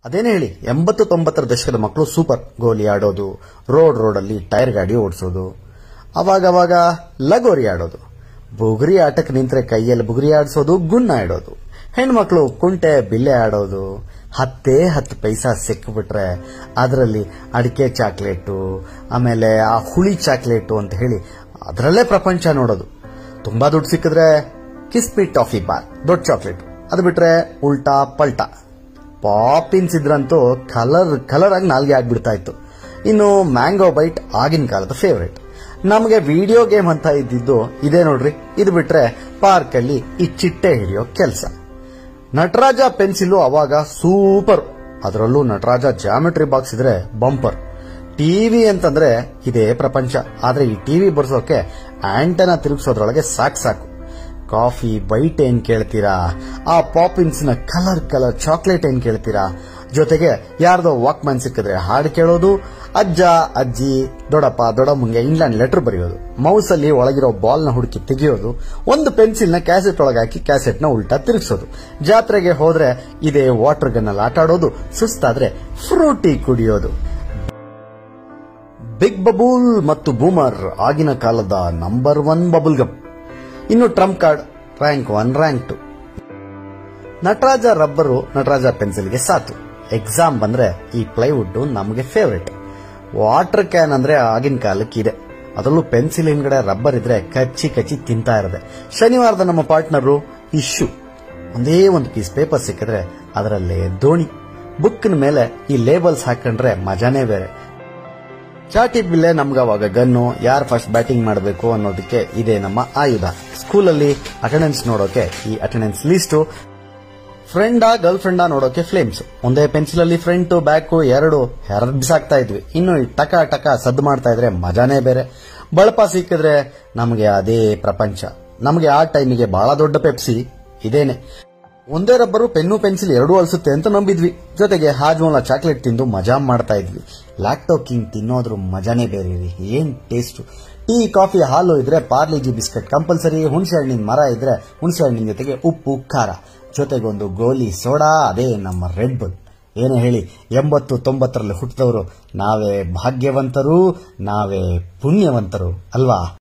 ಅದೇನೇ ಹೇಳಿ ಎಂಬತ್ತು ತೊಂಬತ್ತರ ದಶಕದ ಮಕ್ಕಳು ಸೂಪರ್ ಗೋಲಿ ಆಡೋದು ರೋಡ್ ರೋಡಲ್ಲಿ ಟೈರ್ ಗಾಡಿ ಓಡಿಸೋದು ಅವಾಗವಾಗ ಲಗೋರಿ ಆಡೋದು ಬುಗುರಿ ಆಟಕ್ಕೆ ನಿಂತ್ರೆ ಕೈಯಲ್ಲಿ ಬುಗುರಿ ಆಡಿಸೋದು ಗುಣ್ಣ ಇಡೋದು ಹೆಣ್ಮಕ್ಳು ಕುಂಟೆ ಬಿಲ್ಲೆ ಆಡೋದು ಹತ್ತೇ ಹತ್ತು ಪೈಸಾ ಸಿಕ್ಕಿಬಿಟ್ರೆ ಅದರಲ್ಲಿ ಅಡಿಕೆ ಚಾಕ್ಲೇಟು ಆಮೇಲೆ ಆ ಹುಳಿ ಚಾಕ್ಲೇಟು ಅಂತ ಹೇಳಿ ಅದರಲ್ಲೇ ಪ್ರಪಂಚ ನೋಡೋದು ತುಂಬಾ ದುಡ್ಡು ಸಿಕ್ಕಿದ್ರೆ ಕಿಸ್ಪಿ ಟಾಫಿ ಬಾರ್ ದೊಡ್ಡ ಚಾಕ್ಲೇಟ್ ಅದು ಬಿಟ್ರೆ ಉಲ್ಟಾ ಪಲ್ಟಾ ಪಾಪಿನ್ಸ್ ಇದ್ರಂತೂ ಕಲರ್ ಕಲರ್ ಆಗಿ ನಾಲ್ಗೆ ಆಗ್ಬಿಡ್ತಾ ಇತ್ತು ಇನ್ನು ಮ್ಯಾಂಗೋ ಬೈಟ್ ಆಗಿನ ಕಾಲದ ಫೇವರೇಟ್ ನಮಗೆ ವಿಡಿಯೋ ಗೇಮ್ ಅಂತ ಇದ್ದಿದ್ದು ಇದೇ ನೋಡ್ರಿ ಇದು ಬಿಟ್ರೆ ಪಾರ್ಕ್ ಅಲ್ಲಿ ಈ ಚಿಟ್ಟೆ ಹಿಡಿಯೋ ಕೆಲಸ ನಟರಾಜ ಪೆನ್ಸಿಲು ಅವಾಗ ಸೂಪರ್ ಅದರಲ್ಲೂ ನಟರಾಜ ಜಾಮೆಟ್ರಿ ಬಾಕ್ಸ್ ಇದ್ರೆ ಬಂಪರ್ ಟಿವಿ ಅಂತಂದ್ರೆ ಇದೇ ಪ್ರಪಂಚ ಆದ್ರೆ ಈ ಟಿವಿ ಬರ್ಸೋಕೆ ಆಂಟನ ತಿರುಗಿಸೋದ್ರೊಳಗೆ ಸಾಕು ಸಾಕು ಕಾಫಿ ಬೈಟ್ ಏನ್ ಕೇಳ್ತೀರಾ ಆ ಪಾಪಿನ್ಸ್ ನ ಕಲರ್ ಕಲರ್ ಚಾಕ್ಲೇಟ್ ಏನ್ ಕೇಳ್ತೀರಾ ಜೊತೆಗೆ ಯಾರ್ದೋ ವಾಕ್ಮ್ಯಾನ್ ಸಿಕ್ಕಿದ್ರೆ ಹಾಡು ಕೇಳೋದು ಅಜ್ಜ ಅಜ್ಜಿ ದೊಡ್ಡಪ್ಪ ದೊಡ್ಡಮ್ಮಂಗೆ ಇಂಗ್ಲೆಂಡ್ ಲೆಟರ್ ಬರೆಯೋದು ಮೌಸ್ ಅಲ್ಲಿ ಒಳಗಿರೋ ಬಾಲ್ ನ ಹುಡುಕಿ ತೆಗೆಯೋದು ಒಂದು ಪೆನ್ಸಿಲ್ ನ ಕ್ಯಾಸೆಟ್ ಒಳಗೆ ಹಾಕಿ ಕ್ಯಾಸೆಟ್ ನ ಉಲ್ಟಾ ತಿರುಗಿಸೋದು ಜಾತ್ರೆಗೆ ಹೋದ್ರೆ ಇದೇ ವಾಟರ್ ಗನ್ ಅಲ್ಲಿ ಆಟ ಆಡೋದು ಸುಸ್ತಾದ್ರೆ ಫ್ರೂಟಿ ಕುಡಿಯೋದು ಬಿಗ್ ಬಬೂಲ್ ಮತ್ತು ಬೂಮರ್ ಆಗಿನ ಕಾಲದ ನಂಬರ್ ಒನ್ ಬಬುಲ್ ಗಮ್ ಇನ್ನು trump card rank one rank two Nataraj rubber Nataraj ಪೆನ್ಸಿಲ್ಗೆ ಸಾತು ಎಕ್ಸಾಮ್ ಬಂದ್ರೆ ಈ ಪ್ಲೈವುಡ್ ನಮಗೆ ಫೇವ್ರೆಟ್ ವಾಟರ್ ಕ್ಯಾನ್ ಅಂದ್ರೆ ಆಗಿನ ಕಾಲಕ್ಕೆ ಇದೆ ಅದರಲ್ಲೂ ಪೆನ್ಸಿಲ್ ಹಿಂದ್ಗಡೆ ರಬ್ಬರ್ ಇದ್ರೆ ಕಚ್ಚಿ ಕಚ್ಚಿ ತಿಂತಾ ಇರದೆ ಶನಿವಾರದ ನಮ್ಮ ಪಾರ್ಟ್ನರು ಇಶ್ಯೂ ಒಂದೇ ಒಂದು ಪೀಸ್ ಪೇಪರ್ ಸಿಕ್ಕಿದ್ರೆ ಅದರಲ್ಲೇ ದೋಣಿ ಬುಕ್ನ ಮೇಲೆ ಈ ಲೇಬಲ್ಸ್ ಹಾಕೊಂಡ್ರೆ ಮಜಾನೇ ಬೇರೆ ಚಾಟಿ ಬಿಲ್ಲೆ ನಮ್ಗೆ ಅವಾಗ ಗನ್ನು ಯಾರು ಫಸ್ಟ್ ಬ್ಯಾಟಿಂಗ್ ಮಾಡಬೇಕು ಅನ್ನೋದಕ್ಕೆ ಇದೆ ನಮ್ಮ ಆಯುಧ ಸ್ಕೂಲಲ್ಲಿ ಅಟೆಂಡೆನ್ಸ್ ನೋಡೋಕೆ ಈ ಅಟೆಂಡೆನ್ಸ್ ಲಿಸ್ಟು ಫ್ರೆಂಡಾ ಗರ್ಲ್ ಫ್ರೆಂಡಾ ನೋಡೋಕೆ ಫ್ಲೇಮ್ಸ್ ಒಂದೇ ಪೆನ್ಸಿಲ್ ಅಲ್ಲಿ ಫ್ರಂಟ್ ಬ್ಯಾಕ್ ಎರಡು ಹೆರಡ್ ಬಿಸಾಕ್ತಾ ಇದ್ವಿ ಇನ್ನು ಈ ಟಕ ಟಕ ಸದ್ದು ಮಾಡ್ತಾ ಇದ್ರೆ ಮಜಾನೇ ಬೇರೆ ಬಳಪ ಸಿಕ್ಕಿದ್ರೆ ನಮಗೆ ಅದೇ ಪ್ರಪಂಚ ನಮಗೆ ಆ ಟೈಮಿಗೆ ಬಹಳ ದೊಡ್ಡ ಪೆಪ್ಸಿ ಇದೇನೆ ಒಂದೇ ರಬ್ಬರು ಪೆನ್ನು ಪೆನ್ಸಿಲ್ ಎರಡೂ ಅಲ್ಸುತ್ತೆ ಅಂತ ನಂಬಿದ್ವಿ ಜೊತೆಗೆ ಹಾಜ್ಮೋಲ ಚಾಕ್ಲೇಟ್ ತಿಂದು ಮಜಾ ಮಾಡ್ತಾ ಇದ್ವಿ ಲ್ಯಾಕ್ಟೋ ಕಿಂಗ್ ತಿನ್ನೋದ್ರ ಮಜಾನೇ ಬೇರೆ ರೀ ಏನ್ ಟೇಸ್ಟ್ ಟೀ ಕಾಫಿ ಹಾಲು ಇದ್ರೆ ಪಾರ್ಲಿಜಿ ಬಿಸ್ಕೆಟ್ ಕಂಪಲ್ಸರಿ ಹುಣಸೆ ಹಣ್ಣಿನ ಮರ ಇದ್ರೆ ಹುಣಸೆ ಹಣ್ಣಿನ ಜೊತೆಗೆ ಉಪ್ಪು ಖಾರ ಜೊತೆಗೊಂದು ಗೋಲಿ ಸೋಡಾ ಅದೇ ನಮ್ಮ ರೆಡ್ ಬುಲ್ ಏನು ಹೇಳಿ ಎಂಬತ್ತು ತೊಂಬತ್ತರಲ್ಲಿ ಹುಟ್ಟಿದವರು ನಾವೇ ಭಾಗ್ಯವಂತರು ನಾವೇ ಪುಣ್ಯವಂತರು ಅಲ್ವಾ